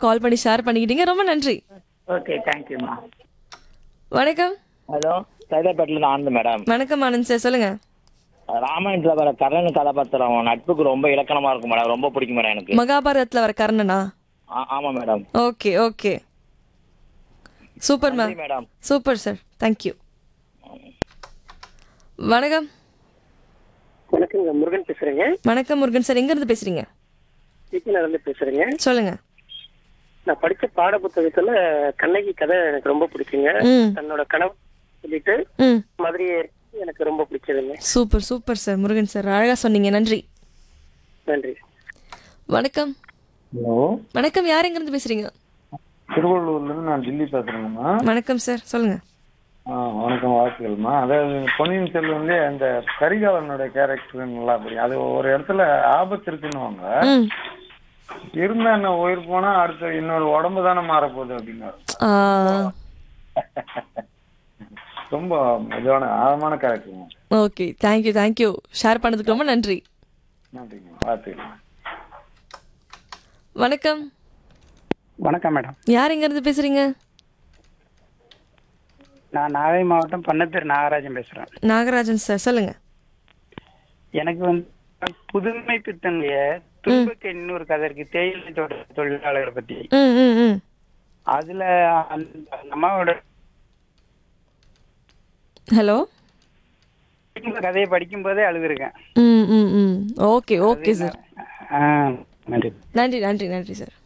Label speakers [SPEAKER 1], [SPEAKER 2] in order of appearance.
[SPEAKER 1] கால் பண்ணி ஷேர் பண்ணிக்கிட்டீங்க ரொம்ப நன்றி
[SPEAKER 2] ஓகே தேங்க்யூம்மா
[SPEAKER 1] வணக்கம்
[SPEAKER 3] ஹலோ சைதாப்பேட்டில் ஆனந்த் மேடம்
[SPEAKER 1] வணக்கம் ஆனந்த் சார் சொல்லுங்க
[SPEAKER 3] ராமாயணத்தில் வர கர்ணன் கதாபாத்திரம் நட்புக்கு ரொம்ப இலக்கணமா இருக்கும் மேடம் ரொம்ப பிடிக்கும் மேடம் எனக்கு
[SPEAKER 1] மகாபாரதத்துல வர கர்ணனா
[SPEAKER 3] ஆ- ஆமா madam
[SPEAKER 1] okay okay super ma'am
[SPEAKER 3] நன்றி மேடம்
[SPEAKER 1] சூப்பர் சார் தேங்க்யூ வணக்கம்
[SPEAKER 4] வணக்கங்க முருகன் பேசுறேங்க
[SPEAKER 1] வணக்கம் முருகன் சார் எங்க இருந்து பேசுறீங்க
[SPEAKER 4] சிக்கினால இருந்து பேசுறேங்க
[SPEAKER 1] சொல்லுங்க
[SPEAKER 4] நான் படிச்ச பாட புத்தகத்துல கண்ணகி கதை எனக்கு ரொம்ப பிடிக்குங்க
[SPEAKER 1] ம்
[SPEAKER 4] தன்னோட கனவு சொல்லிட்டு
[SPEAKER 1] ம்
[SPEAKER 4] மதுரையை எனக்கு ரொம்ப பிடிச்சதுங்க
[SPEAKER 1] super super sir Murugan sir அழகா சொன்னீங்க நன்றி
[SPEAKER 4] நன்றி
[SPEAKER 1] வணக்கம்
[SPEAKER 5] ஹலோ
[SPEAKER 1] வணக்கம் யார் எங்க இருந்து பேசுறீங்க
[SPEAKER 5] திருவள்ளூர்லேருந்து நான் டில்லி பேசுகிறேங்கம்மா
[SPEAKER 1] வணக்கம் சார் சொல்லுங்க
[SPEAKER 5] ஆ வணக்கம் வாழ்த்துக்கள்மா அதாவது பொன்னியின் செல்வன்லேயே அந்த கரிகாலனோட கேரக்டர் நல்லா புரியும் அது ஒரு இடத்துல ஆபத்து இருக்குன்னுவாங்க
[SPEAKER 1] ம்
[SPEAKER 5] இருந்தா என்ன உயிர் போனா அடுத்த இன்னொரு உடம்பு தானே மாறப்போகுது அப்படின்னு
[SPEAKER 1] ஆ,
[SPEAKER 5] ரொம்ப இதான ஆழமான கேரக்டருங்க
[SPEAKER 1] ஓகே தேங்க்யூ தேங்க்யூ ஷேர் பண்ணதுக்கு ரொம்ப நன்றி
[SPEAKER 5] நன்றிங்க வாழ்த்துக்கள்
[SPEAKER 1] வணக்கம்
[SPEAKER 4] வணக்கம் மேடம்
[SPEAKER 1] யார் எங்க இருந்து பேசுறீங்க
[SPEAKER 4] நான் நாகை மாவட்டம் பண்ணத்தூர் நாகராஜன் பேசுறேன்
[SPEAKER 1] நாகராஜன் சார் சொல்லுங்க
[SPEAKER 4] எனக்கு வந்து புதுமை பித்தனுடைய துன்பக்கு இன்னொரு கதை இருக்கு தேயிலை தோட்ட தொழிலாளர்களை பத்தி
[SPEAKER 1] ம் ம் ம்
[SPEAKER 4] அதுல அந்த அம்மாவோட
[SPEAKER 1] ஹலோ
[SPEAKER 4] கதையை படிக்கும் போதே அழுதுருக்கேன்
[SPEAKER 1] ம் ம் ம் ஓகே ஓகே சார்
[SPEAKER 4] ஆ, நன்றி
[SPEAKER 1] நன்றி நன்றி நன்றி சார்